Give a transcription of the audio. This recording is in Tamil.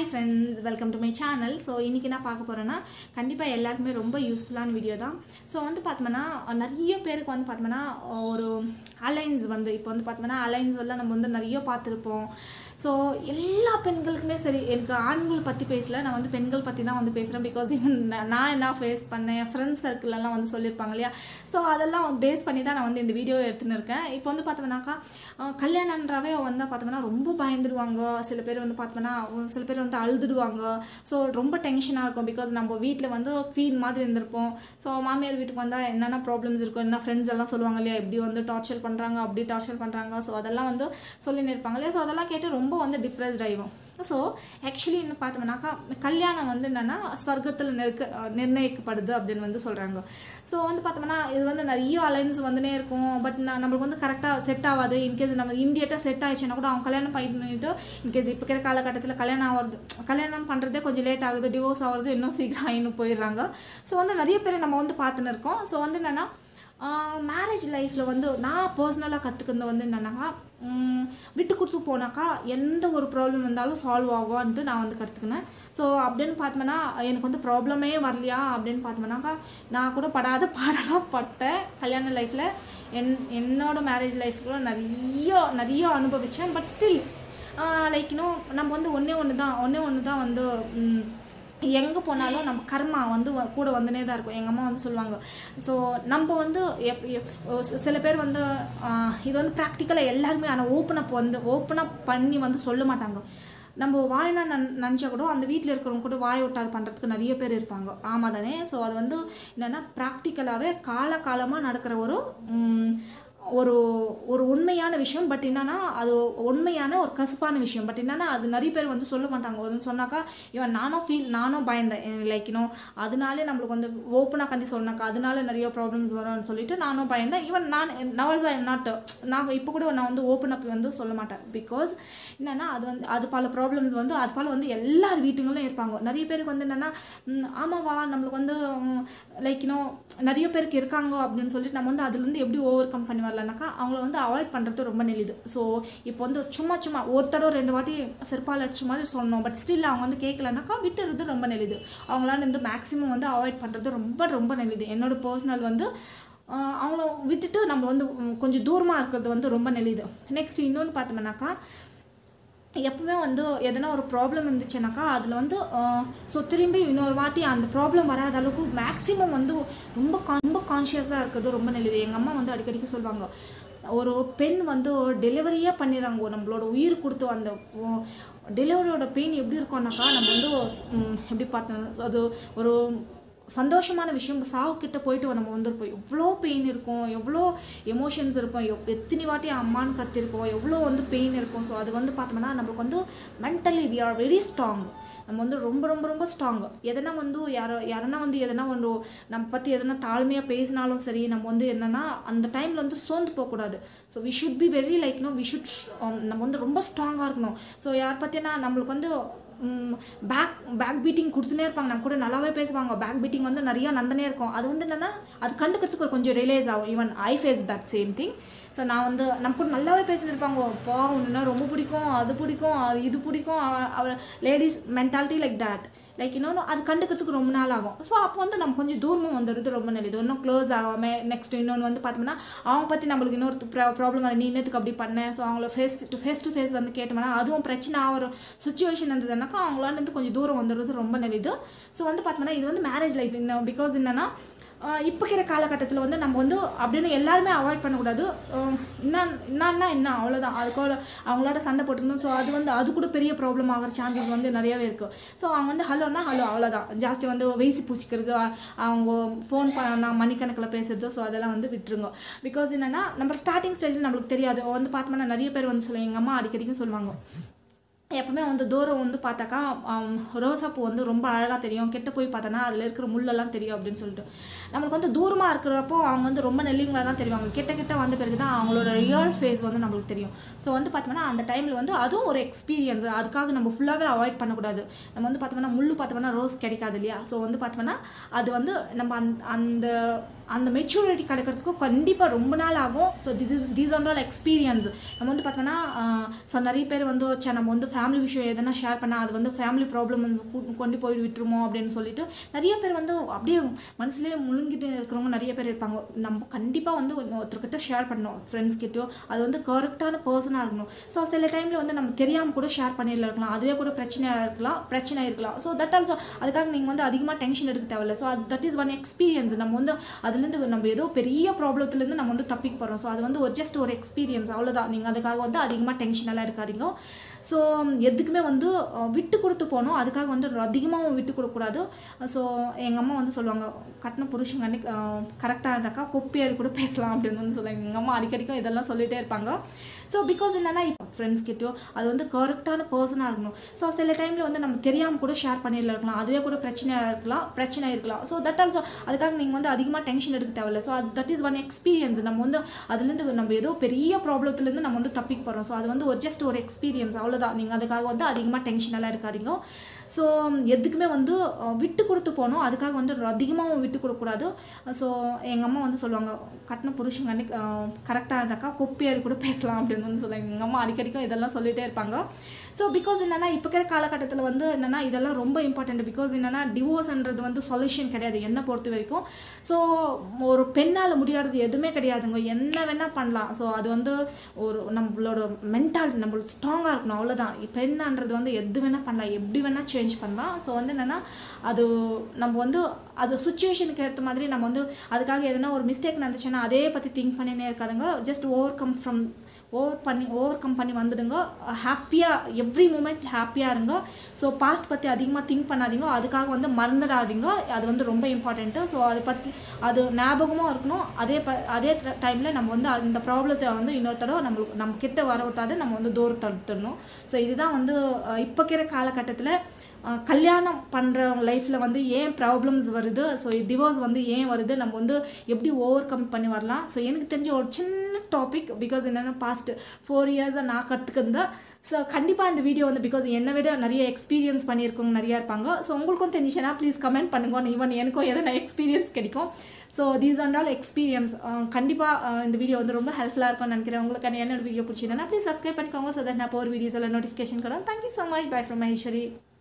hi friends welcome to my channel so இன்றைக்கி நான் பார்க்க போகிறேன்னா கண்டிப்பாக எல்லாருக்குமே ரொம்ப யூஸ்ஃபுல்லான வீடியோ தான் ஸோ வந்து பார்த்தோம்னா நிறைய பேருக்கு வந்து பார்த்தோம்னா ஒரு அலைன்ஸ் வந்து இப்போ வந்து பார்த்தோம்னா அலைன்ஸ் எல்லாம் நம்ம வந்து நிறைய பார்த்துருப்போம் ஸோ எல்லா பெண்களுக்குமே சரி எனக்கு ஆண்கள் பற்றி பேசல நான் வந்து பெண்கள் பற்றி தான் வந்து பேசுகிறேன் பிகாஸ் ஈவன் நான் என்ன ஃபேஸ் பண்ணேன் என் ஃப்ரெண்ட்ஸ் சர்க்கிளெல்லாம் வந்து சொல்லியிருப்பாங்க இல்லையா ஸோ அதெல்லாம் பேஸ் பண்ணி தான் நான் வந்து இந்த வீடியோ எடுத்துன்னு இருக்கேன் இப்போ வந்து பார்த்தோம்னாக்கா அஹ் கல்யாணன்றாவே வந்து பார்த்தோம்னா ரொம்ப பயந்துடுவாங்க சில பேர் வந்து பார்த்தோம்னா சில பேர் வந்து அழுதுடுவாங்க ஸோ ரொம்ப டென்ஷனாக இருக்கும் பிகாஸ் நம்ம வீட்டில் வந்து குவீன் மாதிரி இருந்திருப்போம் ஸோ மாமியார் வீட்டுக்கு வந்தால் என்னென்ன ப்ராப்ளம்ஸ் இருக்கும் என்ன ஃப்ரெண்ட்ஸ் எல்லாம் சொல்லுவாங்க இல்லையா இப்படி வந்து டார்ச்சர் பண்ணுறாங்க அப்படி டார்ச்சர் பண்ணுறாங்க ஸோ அதெல்லாம் வந்து சொல்லின்னு இருப்பாங்க இல்லையா ஸோ அதெல்லாம் கேட்டு ரொம்ப வந்து டிப்ரெஸ்ட் ஆகிடும் ஸோ ஆக்சுவலி என்ன பார்த்தோம்னாக்கா கல்யாணம் வந்து என்னென்னா ஸ்வர்க்கத்தில் நெருக்க நிர்ணயிக்கப்படுது அப்படின்னு வந்து சொல்கிறாங்க ஸோ வந்து பார்த்தோம்னா இது வந்து நிறைய அலைன்ஸ் வந்துனே இருக்கும் பட் நம்மளுக்கு வந்து கரெக்டாக செட் ஆகாது இன்கேஸ் நம்ம இம்மிடியட்டாக செட் ஆயிடுச்சுன்னா கூட அவங்க கல்யாணம் பண்ணிட்டு இன்கேஸ் இப்போ இருக்கிற காலகட்டத்தில் கல்யாணம் ஆகிறது கல்யாணம் பண்ணுறதே கொஞ்சம் லேட் ஆகுது டிவோர்ஸ் ஆகிறது இன்னும் சீக்கிரம் ஆயின்னு போயிடுறாங்க ஸோ வந்து நிறைய பேர் நம்ம வந்து பார்த்துன்னு இருக்கோம் ஸோ வந்து என்னென்னா மேரேஜ் லைஃப்பில் வந்து நான் பர்சனலாக கற்றுக்கிறது வந்து என்னென்னாக்கா விட்டு கொடுத்து போனாக்கா எந்த ஒரு ப்ராப்ளம் வந்தாலும் சால்வ் ஆகும்ன்ட்டு நான் வந்து கற்றுக்கினேன் ஸோ அப்படின்னு பார்த்தோம்னா எனக்கு வந்து ப்ராப்ளமே வரலையா அப்படின்னு பார்த்தோம்னாக்கா நான் கூட படாத பாடலாம் பட்டேன் கல்யாண லைஃப்பில் என் என்னோட மேரேஜ் லைஃப்ல நிறைய நிறைய அனுபவித்தேன் பட் ஸ்டில் லைக் இன்னும் நம்ம வந்து ஒன்றே ஒன்று தான் ஒன்றே ஒன்று தான் வந்து எங்கே போனாலும் நம்ம கர்மா வந்து கூட வந்துனே தான் இருக்கும் எங்கள் அம்மா வந்து சொல்லுவாங்க ஸோ நம்ம வந்து எப் சில பேர் வந்து இது வந்து ப்ராக்டிக்கலாக எல்லாருமே ஆனால் ஓப்பன் அப் வந்து ஓப்பன் அப் பண்ணி வந்து சொல்ல மாட்டாங்க நம்ம வாயினா நன் நினச்சா கூட அந்த வீட்டில் இருக்கிறவங்க கூட வாய் விட்டாது பண்ணுறதுக்கு நிறைய பேர் இருப்பாங்க ஆமாம் தானே ஸோ அது வந்து என்னென்னா ப்ராக்டிக்கலாகவே காலகாலமாக நடக்கிற ஒரு ஒரு ஒரு உண்மையான விஷயம் பட் என்னன்னா அது உண்மையான ஒரு கசப்பான விஷயம் பட் என்னன்னா அது நிறைய பேர் வந்து சொல்ல மாட்டாங்க வந்து சொன்னாக்கா இவன் நானும் ஃபீல் நானும் பயந்தேன் லைக் இன்னும் அதனாலே நம்மளுக்கு வந்து ஓப்பனாக கண்டி சொன்னாக்கா அதனால நிறைய ப்ராப்ளம்ஸ் வரும்னு சொல்லிட்டு நானும் பயந்தேன் ஈவன் நான் நவல்ஸ் ஐ நாட் நான் இப்போ கூட நான் வந்து ஓப்பன் அப் வந்து சொல்ல மாட்டேன் பிகாஸ் என்னென்னா அது வந்து அது பல ப்ராப்ளம்ஸ் வந்து அது பல வந்து எல்லார் வீட்டுங்களும் இருப்பாங்க நிறைய பேருக்கு வந்து என்னென்னா ஆமாவா நம்மளுக்கு வந்து லைக் இன்னும் நிறைய பேருக்கு இருக்காங்க அப்படின்னு சொல்லிட்டு நம்ம வந்து அதுலேருந்து எப்படி ஓவர் கம் பண்ணி வரலனாக்கா அவங்கள வந்து அவாய்ட் பண்ணுறது ரொம்ப நெளிது ஸோ இப்போ வந்து சும்மா சும்மா ஒரு தடவை ரெண்டு வாட்டி செருப்பால் அடிச்ச மாதிரி சொல்லணும் பட் ஸ்டில் அவங்க வந்து கேட்கலனாக்கா விட்டுறது ரொம்ப நெளிது அவங்களால வந்து மேக்ஸிமம் வந்து அவாய்ட் பண்ணுறது ரொம்ப ரொம்ப நெளிது என்னோட பர்சனல் வந்து அவங்கள விட்டுட்டு நம்ம வந்து கொஞ்சம் தூரமாக இருக்கிறது வந்து ரொம்ப நெளிது நெக்ஸ்ட் இன்னொன்று பார்த்தோம்னாக்கா எப்பவுமே வந்து எதனா ஒரு ப்ராப்ளம் இருந்துச்சுனாக்கா அதில் வந்து ஸோ திரும்பி இன்னொரு வாட்டி அந்த ப்ராப்ளம் வராத அளவுக்கு மேக்ஸிமம் வந்து ரொம்ப ரொம்ப கான்ஷியஸாக இருக்கிறது ரொம்ப நல்லது எங்கள் அம்மா வந்து அடிக்கடிக்கு சொல்லுவாங்க ஒரு பெண் வந்து டெலிவரியே பண்ணிடுறாங்க நம்மளோட உயிர் கொடுத்து அந்த டெலிவரியோட பெயின் எப்படி இருக்கும்னாக்கா நம்ம வந்து எப்படி பார்த்தோம் அது ஒரு சந்தோஷமான விஷயம் சாவுக்கிட்ட போயிட்டு நம்ம வந்திருப்போம் எவ்வளோ பெயின் இருக்கும் எவ்வளோ எமோஷன்ஸ் இருக்கும் எத்தனை வாட்டி அம்மான்னு கத்திருப்போம் எவ்வளோ வந்து பெயின் இருக்கும் ஸோ அது வந்து பார்த்தோம்னா நம்மளுக்கு வந்து mentally we are very strong நம்ம வந்து ரொம்ப ரொம்ப ரொம்ப ஸ்ட்ராங் எதனா வந்து யாரோ யாரனா வந்து எதனா ஒன்று நம்ம பற்றி எதனா தாழ்மையாக பேசினாலும் சரி நம்ம வந்து என்னென்னா அந்த டைமில் வந்து சோர்ந்து போகக்கூடாது so we should be very like no we should நம்ம வந்து ரொம்ப ஸ்ட்ராங்காக இருக்கணும் ஸோ யார் பற்றினா நம்மளுக்கு வந்து பேக் பேக் பீட்டிங் கொடுத்துனே இருப்பாங்க நம்ம கூட நல்லாவே பேசுவாங்க பேக் பீட்டிங் வந்து நிறையா நந்தனே இருக்கும் அது வந்து என்னென்னா அது கண்டுக்கிறதுக்கு ஒரு கொஞ்சம் ரிலேஸ் ஆகும் even I face that same thing so நான் வந்து நம்ம கூட நல்லாவே பேசினிருப்பாங்க பா ஒன்றுனா ரொம்ப பிடிக்கும் அது பிடிக்கும் அது இது பிடிக்கும் அவள் ladies mentality like that like இன்னொன்று அது கண்டுக்கிறதுக்கு ரொம்ப நாள் ஆகும் ஸோ அப்போ வந்து நம்ம கொஞ்சம் தூரமாக வந்துடுறது ரொம்ப நல்லது இன்னும் க்ளோஸ் ஆகாமல் நெக்ஸ்ட் இன்னொன்று வந்து பார்த்தோம்னா அவங்க பற்றி நம்மளுக்கு இன்னொரு ப்ராப்ளம் நீ இன்னத்துக்கு அப்படி பண்ணேன் ஸோ அவங்கள face to face to face வந்து கேட்டோம்னா அதுவும் பிரச்சனை ஆகிற சுச்சுவேஷன் இருந்ததுனாக்கா அவங்களால இருந்து கொஞ்சம் தூரம் வந்துடுறது ரொம்ப நல்லது ஸோ வந்து பார்த்தோம்னா இது வந்து மேரேஜ் லைஃப் இன்னும் பிகாஸ் என்னென்னா இப்போ இருக்கிற காலகட்டத்தில் வந்து நம்ம வந்து அப்படின்னு எல்லாருமே அவாய்ட் பண்ணக்கூடாது என்ன என்னன்னா என்ன அவ்வளோதான் அதுக்கோட அவங்களோட சண்டை போட்டுக்கணும் ஸோ அது வந்து அது கூட பெரிய ப்ராப்ளம் ஆகிற சான்சஸ் வந்து நிறையவே இருக்குது ஸோ அவங்க வந்து ஹலோனா ஹலோ அவ்வளோதான் ஜாஸ்தி வந்து வெய்சி பூச்சிக்கிறது அவங்க ஃபோன் பண்ணா மணிக்கணக்கில் பேசுறது ஸோ அதெல்லாம் வந்து விட்டுருங்க பிகாஸ் என்னென்னா நம்ம ஸ்டார்டிங் ஸ்டேஜில் நம்மளுக்கு தெரியாது வந்து பார்த்தோம்னா நிறைய பேர் வந்து சொல்லுவாங்க எங்கள் அம்மா அடிக்கடிக்கும் சொல்லுவாங்க எப்பவுமே வந்து தூரம் வந்து பார்த்தாக்கா ரோசாப்பூ வந்து ரொம்ப அழகாக தெரியும் கெட்ட போய் பார்த்தோன்னா அதில் இருக்கிற முள்ளெல்லாம் தெரியும் அப்படின்னு சொல்லிட்டு நம்மளுக்கு வந்து தூரமாக இருக்கிறப்போ அவங்க வந்து ரொம்ப நெல்லிங்களாக தான் தெரிவாங்க கிட்ட கிட்ட வந்த பிறகு தான் அவங்களோட ரியல் ஃபேஸ் வந்து நம்மளுக்கு தெரியும் ஸோ வந்து பார்த்தோம்னா அந்த டைமில் வந்து அதுவும் ஒரு எக்ஸ்பீரியன்ஸ் அதுக்காக நம்ம ஃபுல்லாகவே அவாய்ட் பண்ணக்கூடாது நம்ம வந்து பார்த்தோம்னா முள் பார்த்தோம்னா ரோஸ் கிடைக்காது இல்லையா ஸோ வந்து பார்த்தோம்னா அது வந்து நம்ம அந்த அந்த அந்த மெச்சூரிட்டி கிடைக்கிறதுக்கு கண்டிப்பாக ரொம்ப நாள் ஆகும் so this is these and all experience நம்ம வந்து பார்த்தோன்னா ஸோ நிறைய பேர் வந்து சே நம்ம வந்து ஃபேமிலி விஷயம் எதனா ஷேர் பண்ணால் அது வந்து ஃபேமிலி ப்ராப்ளம் வந்து கூ- கொண்டு போய் விட்டுருமோ அப்படின்னு சொல்லிட்டு நிறைய பேர் வந்து அப்படியே மனசுலேயே முழுங்கிட்டு இருக்கிறவங்க நிறைய பேர் இருப்பாங்க நம்ம கண்டிப்பாக வந்து ஒன்னு- ஒருத்தர்கிட்ட ஷேர் பண்ணணும் ஃப்ரெண்ட்ஸ் கிட்டயோ அது வந்து கரெக்டான பர்சனாக இருக்கணும் ஸோ சில டைமில் வந்து நம்ம தெரியாமல் கூட ஷேர் பண்ணிடல இருக்கலாம் அதுவே கூட பிரச்சனையாக இருக்கலாம் பிரச்சனை இருக்கலாம் ஸோ தட் ஆல்சோ அதுக்காக நீங்கள் வந்து அதிகமாக டென்ஷன் எடுக்க தேவையில்ல ஸோ அது தட் இஸ் ஒன் எக்ஸ்பீரியன்ஸ் நம்ம வந்து அதுலேருந்து நம்ம ஏதோ பெரிய ப்ராப்ளத்துலேருந்து நம்ம வந்து தப்பிக்க போகிறோம் ஸோ அது வந்து ஒரு ஜஸ்ட் ஒரு எக்ஸ்பீரியன்ஸ் அவ்வளோதான் நீங்கள் அதுக்காக வந்து அதிகமாக டென்ஷன் எல்லாம் எடுக்காதீங்க ஸோ எதுக்குமே வந்து அஹ், விட்டு கொடுத்து போகணும் அதுக்காக வந்து அதிகமாகவும் விட்டு கொடுக்கக்கூடாது ஸோ எங்கள் அம்மா வந்து சொல்லுவாங்க கட்டின புருஷங்க அன்னைக்கு கரெக்டாக இருந்தாக்கா கொப்பியார் கூட பேசலாம் அப்படின்னு வந்து சொல்லுவாங்க எங்கள் அம்மா அடிக்கடிக்கும் இதெல்லாம் சொல்லிகிட்டே இருப்பாங்க ஸோ பிகாஸ் என்னன்னா இப்போ ஃப்ரெண்ட்ஸ் கிட்டயோ அது வந்து கரெக்டான பர்சனாக இருக்கணும் ஸோ சில டைமில் வந்து நம்ம தெரியாமல் கூட ஷேர் பண்ணிடல இருக்கலாம் அதுவே கூட பிரச்சனையாக இருக்கலாம் பிரச்சனை இருக்கலாம் ஸோ தட் ஆல்சோ அதுக்காக நீங்கள் வந்து அதிகமாக டென்ஷன் எடுக்க தேவையில்ல ஸோ அது தட் இஸ் ஒன் எக்ஸ்பீரியன்ஸ் நம்ம வந்து அதுலேருந்து நம்ம ஏதோ பெரிய ப்ராப்ளத்துலேருந்து நம்ம வந்து தப்பிக்க போகிறோம் ஸோ அது வந்து ஒரு ஜஸ்ட் ஒரு எக்ஸ்பீரியன்ஸ் அவ்வளோதான் நீங்கள் அதுக்காக வந்து அதிகமாக டென்ஷன் எல்லாம் எடுக்காதீங்க ஸோ எதுக்குமே வந்து அஹ், விட்டு கொடுத்து போகணும் அதுக்காக வந்து அதிகமாகவும் விட்டு கொடுக்கக்கூடாது ஸோ எங்கள் அம்மா வந்து சொல்லுவாங்க கட்டின புருஷங்க அன்னைக்கு கரெக்டாக இருந்தாக்கா கொப்பியார் கூட பேசலாம் அப்படின்னு வந்து சொல்லுவாங்க எங்கள் அம்மா அடிக்கடிக்கும் இதெல்லாம் சொல்லிகிட்டே இருப்பாங்க ஸோ பிகாஸ் என்னென்னா இப்போ இருக்கிற காலகட்டத்தில் வந்து என்னென்னா இதெல்லாம் ரொம்ப இம்பார்ட்டண்ட் பிகாஸ் என்னென்னா டிவோர்ஸ்ன்றது வந்து சொல்யூஷன் கிடையாது என்னை பொறுத்த வரைக்கும் ஸோ ஒரு பெண்ணால் முடியாதது எதுவுமே கிடையாதுங்க என்ன வேணால் பண்ணலாம் ஸோ அது வந்து ஒரு நம்மளோட மென்டாலிட்டி நம்மளுக்கு ஸ்ட்ராங்காக இருக்கணும் அவ்வளோதான் பெண்ணான்றது வந்து எது வேணால் பண்ணலாம் எப்படி வேணால் சேஞ்ச் பண்ணலாம் ஸோ வந்து என்னென்னா அது நம்ம வந்து அது சுச்சுவேஷனுக்கு ஏற்ற மாதிரி நம்ம வந்து அதுக்காக எதனா ஒரு மிஸ்டேக் நடந்துச்சுன்னா அதே பற்றி திங்க் பண்ணினே இருக்காதுங்க just over come from over பண்ணி ஓவர் கம் பண்ணி வந்துடுங்க ஹாப்பியாக எவ்ரி மூமெண்ட் ஹாப்பியாக இருங்க ஸோ பாஸ்ட் பற்றி அதிகமாக திங்க் பண்ணாதீங்க அதுக்காக வந்து மறந்துடாதீங்க அது வந்து ரொம்ப இம்பார்ட்டண்ட்டு ஸோ அதை பற்றி அது ஞாபகமும் இருக்கணும் அதே ப அதே டைமில் நம்ம வந்து அந்த ப்ராப்ளத்தை வந்து இன்னொரு தடவை நம்மளுக்கு நம்ம கிட்ட வர விட்டாது நம்ம வந்து தூரம் தடுத்துடணும் ஸோ இதுதான் வந்து அஹ், இப்போ இருக்கிற காலகட்டத்தில் அஹ், கல்யாணம் பண்ணுறவங்க லைஃப்பில் வந்து ஏன் ப்ராப்ளம்ஸ் வருது ஸோ டிவோர்ஸ் வந்து ஏன் வருது நம்ம வந்து எப்படி ஓவர் கம் பண்ணி வரலாம் ஸோ எனக்கு தெரிஞ்ச ஒரு சின்ன டாபிக் பிகாஸ் என்னென்னா பாஸ்ட் ஃபோர் இயர்ஸாக நான் கற்றுக்கிருந்தேன் ஸோ கண்டிப்பாக இந்த வீடியோ வந்து பிகாஸ் என்னை விட நிறைய எக்ஸ்பீரியன்ஸ் பண்ணியிருக்கவங்க நிறையா இருப்பாங்க ஸோ உங்களுக்கும் தெரிஞ்சுச்சுன்னா ப்ளீஸ் கமெண்ட் பண்ணுங்க ஈவன் எனக்கும் எதனா எக்ஸ்பீரியன்ஸ் கிடைக்கும் so these and all experience கண்டிப்பாக இந்த வீடியோ வந்து ரொம்ப ஹெல்ப்ஃபுல்லாக இருக்கும்னு நினைக்கிறேன் உங்களுக்கு என்னோட வீடியோ பிடிச்சிருந்தா ப்ளீஸ் சப்ஸ்கிரைப் பண்ணிக்கோங்க ஸோ தட் நான் இப்போ ஒரு வீடியோஸில் நோட்டிஃபிகேஷன் கூட thank you so much bye from Maheswari